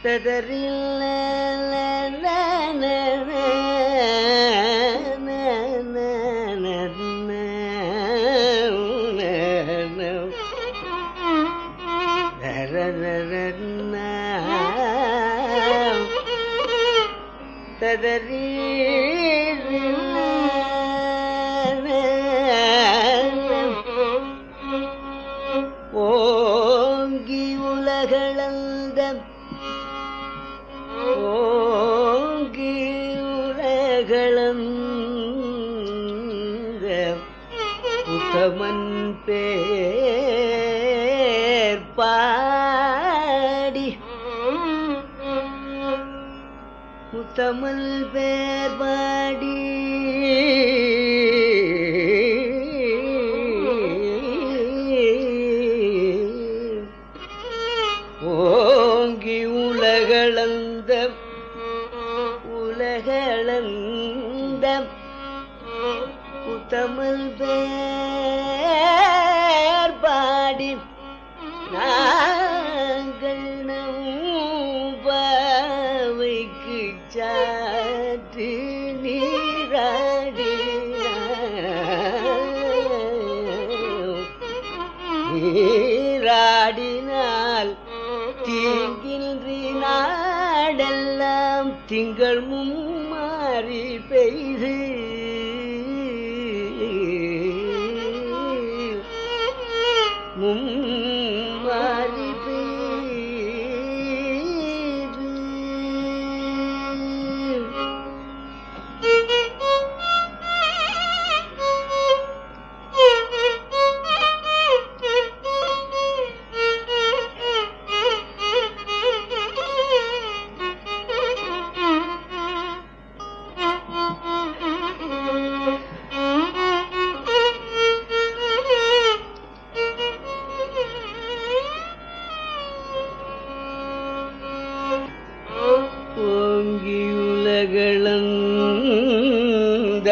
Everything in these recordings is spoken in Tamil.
ததறில் ததறி ஓங்கி உலகளந்த ஓங்கி உலகளந்த உத்தமன் பேர் பாடி முத்தமல் பேர் பாடி ஓங்கி உலகளந்த உலகளந்த உத்தமல் பேர் பாடி நாங்கள் நம்பாவைக்கு சாற்று நீராடினால் தீங்கின்றி நாடெல்லாம் திங்கள் மும்மாறி பெய்து மும்மாறி பெய்து ஓங்கியுலகளந்த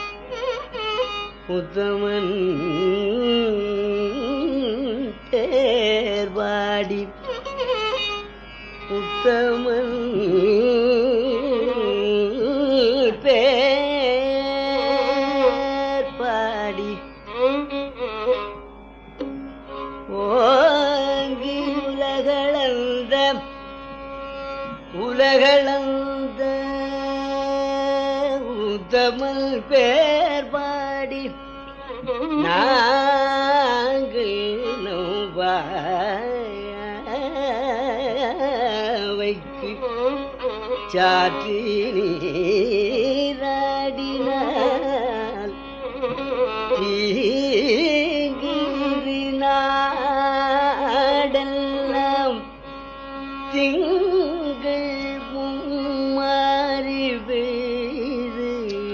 உத்தமன் தேர்வாடி உத்தமன் பேர் பாடி ஓங்கி உலகளந்த உலகளந்த உத்தமல் பேர் பாடி நாங்கள் வைக்கு சாற்றி நீராடினால் தீங்கின்றி நாடெல்லாம் திங்கள் மும்மாறி பெய்து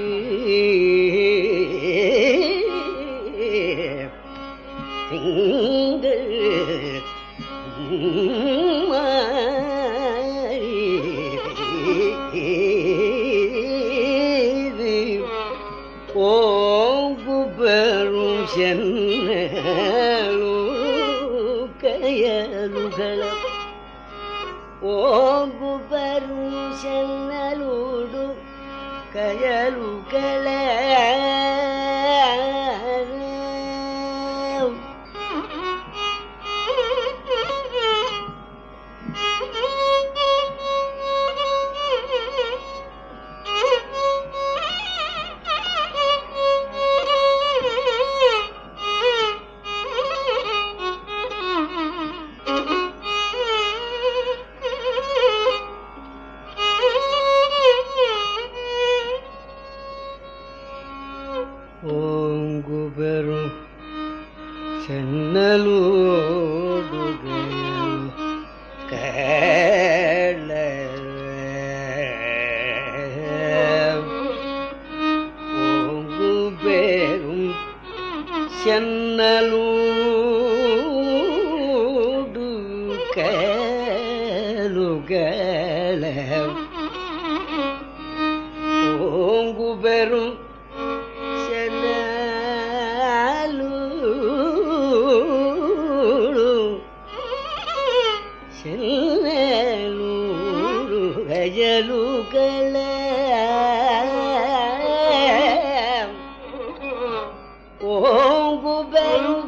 திங்கள் மும்மாறி பெய்து ஓங்கு பெரும் சென்னலு கயலுகளம் ஓங்கு பெரும் சென்னலுடு கயலுகள ஓங்கு பெரும் சென்னலோடு கேள ஓங்கு பெரும் சென்னலூடு கேளுகல ஓங்கு பெரும் சென்னலூடு சென்னலூடு கயலுகள ஓங்கு பெரும்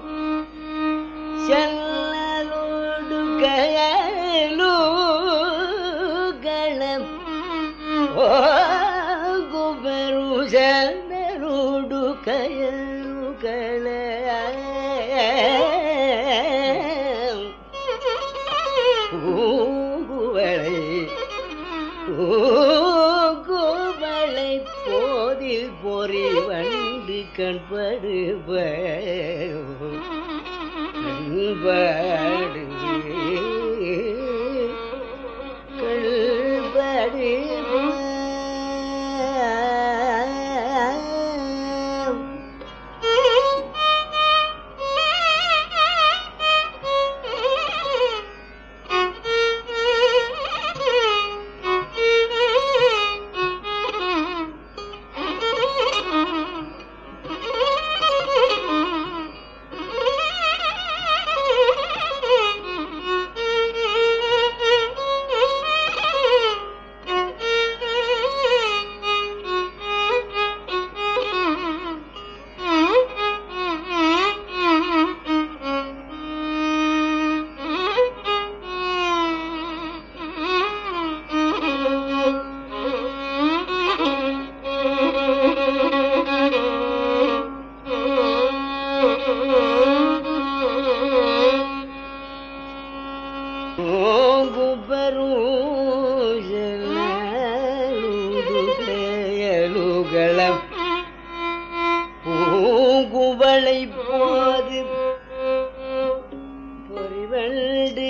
செல்லலோடு கயலுகளம் ஓங்கு பெரும் செல்லலோடு கயலுகளம் பூங்குவளை பூங்குவளை போதில் பொறி வண்டு கண்படுவ கண்படு கண்படுவ ஓங்கு பெருளுகளம் பூங்குவளை போது பொறிவண்டு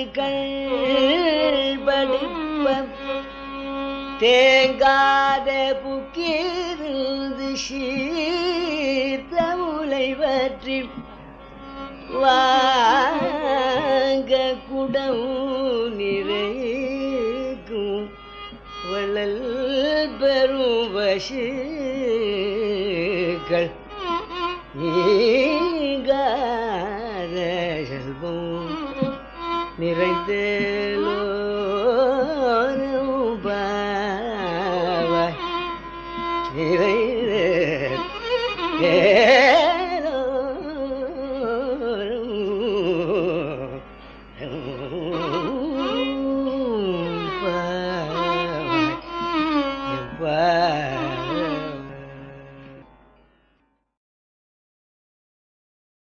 கண்படிப்ப தேங்காத புக்கிருந்து சீர்த்த முலை பற்றி வாங்க குடம் நிறைக்கும் வள்ளல் பெரும் வசிகள் நீங்காத செல்வம் நிறைந்தேலோரும் பாவாய் நிறை